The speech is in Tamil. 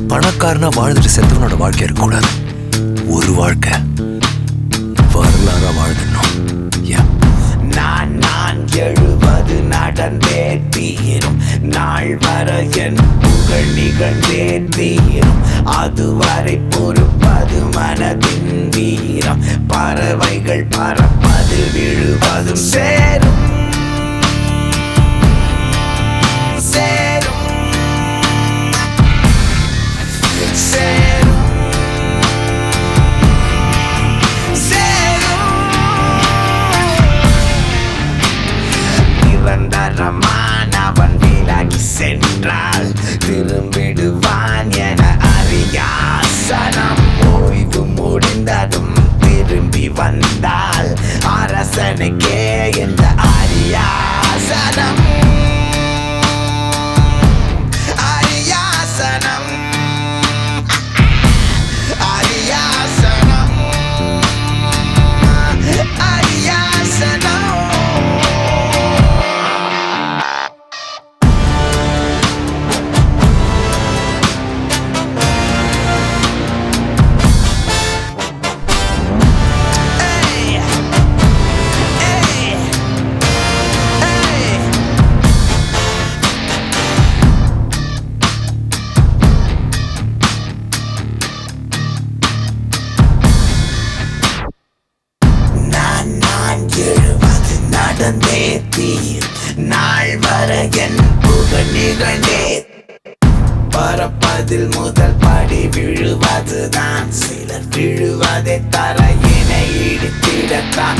பணக்காரனா வாழ்ந்துட்டு செத்தவனோட வாழ்க்கை இருக்கக்கூடாது ஒரு வாழ்க்கை வரலாறா வாழ்ந்துடணும் Yeah. நான் நான் எழுவது நடந்தே தீரும் நாள் வர என் புகழ் நிகழ்ந்தே தீரும் அதுவரை பொறுப்பது மனதின் வீரம் பறவைகள் பறப்பது விழுவதும் சேரும் சேரும் சேரும் நிரந்தரமானவன் விலகி சென்றால் திரும்பிடுவான் என அறியாசனம் ஓய்வு முடிந்ததும் திரும்பி வந்தால் அரசனுக்கே இந்த அரியாசனம் அரியாசனம் அரியாசனம் அரியாசனம் Hey! Hey! Hey! நான் நான் எழுவது நடந்தே தீர் நாள் வர என் புகழ் நிகழ்ந்தே பறப்பதில் முதல் படி விழுவதுதான் சிலர் விழுவதை தரையினை இடித்திடத்தான்